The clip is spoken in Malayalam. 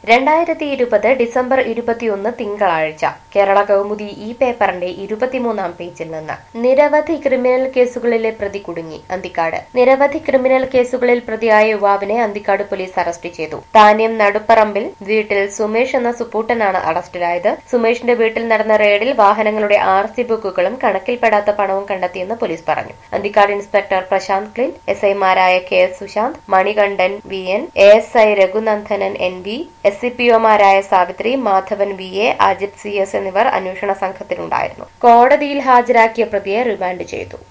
രണ്ടായിരത്തി ഇരുപത് ഡിസംബർ ഇരുപത്തിയൊന്ന് തിങ്കളാഴ്ച കേരള കൗമുദി ഈ പേപ്പറിന്റെ ഇരുപത്തിമൂന്നാം പേജിൽ നിന്ന് നിരവധി ക്രിമിനൽ കേസുകളിലെ പ്രതി കുടുങ്ങി അന്തിക്കാട് നിരവധി ക്രിമിനൽ കേസുകളിൽ പ്രതിയായ യുവാവിനെ അന്തിക്കാട് പോലീസ് അറസ്റ്റ് ചെയ്തു താന്യം നടുപ്പറമ്പിൽ വീട്ടിൽ സുമേഷ് എന്ന സുപ്പൂട്ടനാണ് അറസ്റ്റിലായത് സുമേഷിന്റെ വീട്ടിൽ നടന്ന റെയ്ഡിൽ വാഹനങ്ങളുടെ ആർ സി ബുക്കുകളും കണക്കിൽപ്പെടാത്ത പണവും കണ്ടെത്തിയെന്ന് പോലീസ് പറഞ്ഞു അന്തിക്കാട് ഇൻസ്പെക്ടർ പ്രശാന്ത് ക്ലിൻ എസ് ഐമാരായ K S Sushanth Manikandan V N A S I Raghunandanan N V S C P ഒമാരായ Savithri Madhavan V A Ajith C S എന്നിവർ അന്വേഷണ സംഘത്തിലുണ്ടായിരുന്നു കോടതിയിൽ ഹാജരാക്കിയ പ്രതിയെ റിമാൻഡ് ചെയ്തു